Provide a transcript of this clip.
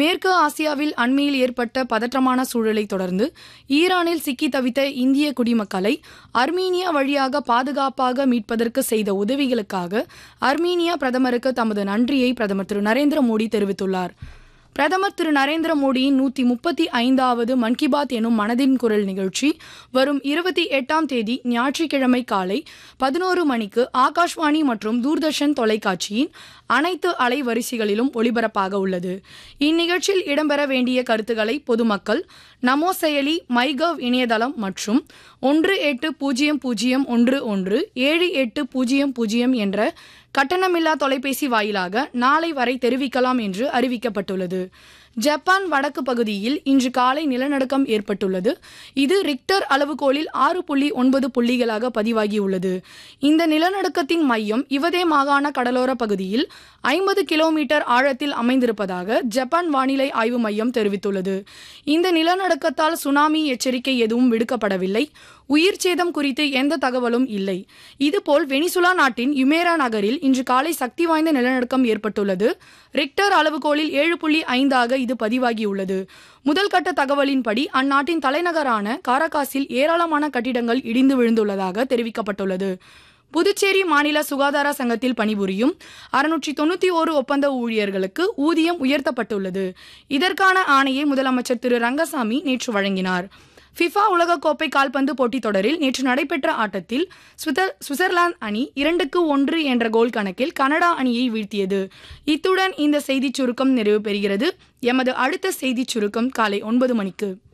மேற்கு ஆசியாவில் அண்மையில் ஏற்பட்ட பதற்றமான சூழலை தொடர்ந்து ஈரானில் சிக்கி தவித்த இந்திய குடிமக்களை அர்மீனியா வழியாக பாதுகாப்பாக மீட்பதற்கு செய்த உதவிகளுக்காக அர்மீனியா பிரதமருக்கு தமது நன்றியை பிரதமர் திரு நரேந்திர மோடி தெரிவித்துள்ளார் பிரதமர் திரு நரேந்திர மோடியின் நூற்றி முப்பத்தி ஐந்தாவது மன் கி பாத் எனும் மனதின் குரல் நிகழ்ச்சி வரும் இருபத்தி எட்டாம் தேதி ஞாயிற்றுக்கிழமை காலை பதினோரு மணிக்கு ஆகாஷ்வாணி மற்றும் தூர்தர்ஷன் தொலைக்காட்சியின் அனைத்து அலைவரிசைகளிலும் ஒளிபரப்பாக உள்ளது இந்நிகழ்ச்சியில் இடம்பெற வேண்டிய கருத்துக்களை பொதுமக்கள் நமோ செயலி மைகவ் இணையதளம் மற்றும் ஒன்று எட்டு பூஜ்ஜியம் பூஜ்ஜியம் ஒன்று ஒன்று ஏழு எட்டு பூஜ்ஜியம் பூஜ்ஜியம் என்ற கட்டணமில்லா தொலைபேசி வாயிலாக நாளை வரை தெரிவிக்கலாம் என்று அறிவிக்கப்பட்டுள்ளது ஜப்பான் வடக்கு பகுதியில் இன்று காலை நிலநடுக்கம் ஏற்பட்டுள்ளது இது ரிக்டர் அளவுகோலில் ஆறு புள்ளி ஒன்பது புள்ளிகளாக பதிவாகியுள்ளது இந்த நிலநடுக்கத்தின் மையம் இவதே மாகாண கடலோர பகுதியில் ஐம்பது கிலோமீட்டர் ஆழத்தில் அமைந்திருப்பதாக ஜப்பான் வானிலை ஆய்வு மையம் தெரிவித்துள்ளது இந்த நிலநடுக்கத்தால் சுனாமி எச்சரிக்கை எதுவும் விடுக்கப்படவில்லை உயிர் சேதம் குறித்து எந்த தகவலும் இல்லை இதுபோல் வெனிசுலா நாட்டின் யுமேரா நகரில் இன்று காலை சக்தி வாய்ந்த நிலநடுக்கம் ஏற்பட்டுள்ளது ரிக்டர் அளவுகோலில் ஏழு புள்ளி ஐந்தாக இது பதிவாகியுள்ளது முதல் கட்ட தகவலின்படி அந்நாட்டின் தலைநகரான காரகாசில் ஏராளமான கட்டிடங்கள் இடிந்து விழுந்துள்ளதாக தெரிவிக்கப்பட்டுள்ளது புதுச்சேரி மாநில சுகாதார சங்கத்தில் பணிபுரியும் அறுநூற்றி தொண்ணூற்றி ஓரு ஒப்பந்த ஊழியர்களுக்கு ஊதியம் உயர்த்தப்பட்டுள்ளது இதற்கான ஆணையை முதலமைச்சர் திரு ரங்கசாமி நேற்று வழங்கினார் ஃபிஃபா உலகக்கோப்பை கால்பந்து போட்டித் தொடரில் நேற்று நடைபெற்ற ஆட்டத்தில் சுவிதர் சுவிட்சர்லாந்து அணி இரண்டுக்கு ஒன்று என்ற கோல் கணக்கில் கனடா அணியை வீழ்த்தியது இத்துடன் இந்த செய்திச் சுருக்கம் நிறைவு பெறுகிறது எமது அடுத்த செய்திச் சுருக்கம் காலை ஒன்பது மணிக்கு